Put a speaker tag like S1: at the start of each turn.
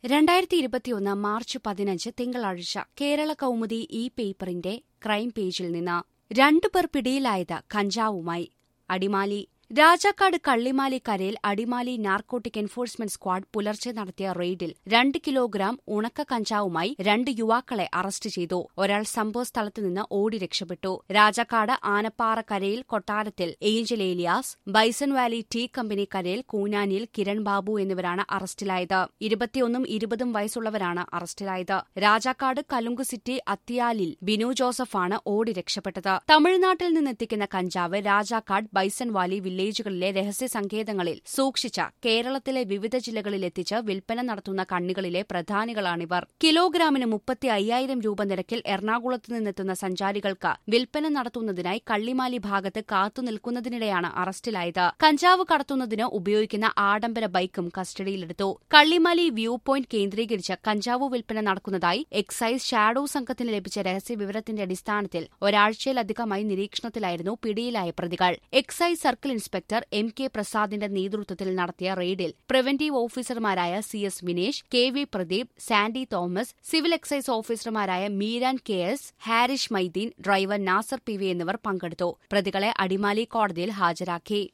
S1: രണ്ടായിരത്തി ഇരുപത്തിയൊന്ന് മാർച്ച് പതിനഞ്ച് തിങ്കളാഴ്ച കേരള കൗമുദി ഈ പേപ്പറിന്റെ ക്രൈം പേജിൽ നിന്ന് രണ്ടുപേർ പിടിയിലായത് കഞ്ചാവുമായി അടിമാലി രാജാക്കാട് കള്ളിമാലി കരയിൽ അടിമാലി നാർക്കോട്ടിക് എൻഫോഴ്സ്മെന്റ് സ്ക്വാഡ് പുലർച്ചെ നടത്തിയ റെയ്ഡിൽ രണ്ട് കിലോഗ്രാം ഉണക്ക കഞ്ചാവുമായി രണ്ട് യുവാക്കളെ അറസ്റ്റ് ചെയ്തു ഒരാൾ സംഭവസ്ഥലത്ത് നിന്ന് ഓടി രക്ഷപ്പെട്ടു രാജാക്കാട് ആനപ്പാറ കരയിൽ കൊട്ടാരത്തിൽ ഏഞ്ചൽ ഏലിയാസ് ബൈസൺ വാലി ടീ കമ്പനി കരയിൽ കൂനാനിയിൽ കിരൺ ബാബു എന്നിവരാണ് അറസ്റ്റിലായത് ഇരുപത്തിയൊന്നും ഇരുപതും വയസ്സുള്ളവരാണ് അറസ്റ്റിലായത് രാജാക്കാട് കലുങ്കു സിറ്റി അത്തിയാലിൽ ബിനു ജോസഫാണ് ഓടി രക്ഷപ്പെട്ടത് തമിഴ്നാട്ടിൽ നിന്നെത്തിക്കുന്ന കഞ്ചാവ് രാജാക്കാട് ബൈസൺ വാലി വില്ലേജുകളിലെ രഹസ്യ സങ്കേതങ്ങളിൽ സൂക്ഷിച്ച കേരളത്തിലെ വിവിധ ജില്ലകളിൽ എത്തിച്ച് വിൽപ്പന നടത്തുന്ന കണ്ണികളിലെ പ്രധാനികളാണിവർ കിലോഗ്രാമിന് മുപ്പത്തി അയ്യായിരം രൂപ നിരക്കിൽ എറണാകുളത്ത് നിന്നെത്തുന്ന സഞ്ചാരികൾക്ക് വിൽപ്പന നടത്തുന്നതിനായി കള്ളിമാലി ഭാഗത്ത് കാത്തുനിൽക്കുന്നതിനിടെയാണ് അറസ്റ്റിലായത് കഞ്ചാവ് കടത്തുന്നതിന് ഉപയോഗിക്കുന്ന ആഡംബര ബൈക്കും കസ്റ്റഡിയിലെടുത്തു കള്ളിമാലി വ്യൂ പോയിന്റ് കേന്ദ്രീകരിച്ച് കഞ്ചാവ് വിൽപ്പന നടക്കുന്നതായി എക്സൈസ് ഷാഡോ സംഘത്തിന് ലഭിച്ച രഹസ്യ വിവരത്തിന്റെ അടിസ്ഥാനത്തിൽ ഒരാഴ്ചയിലധികമായി നിരീക്ഷണത്തിലായിരുന്നു പിടിയിലായ പ്രതികൾ excise circle inspector M K പ്രസാദിന്റെ നേതൃത്വത്തിൽ നടത്തിയ റെയ്ഡിൽ പ്രിവന്റീവ് ഓഫീസർമാരായ C S Vinesh K V Pradeep Sandy Thomas civil excise ഓഫീസർമാരായ Meeran K S Harish Mydeen driver Nasar P V എന്നിവർ പങ്കെടുത്തു പ്രതികളെ അടിമാലി കോടതിയിൽ ഹാജരാക്കി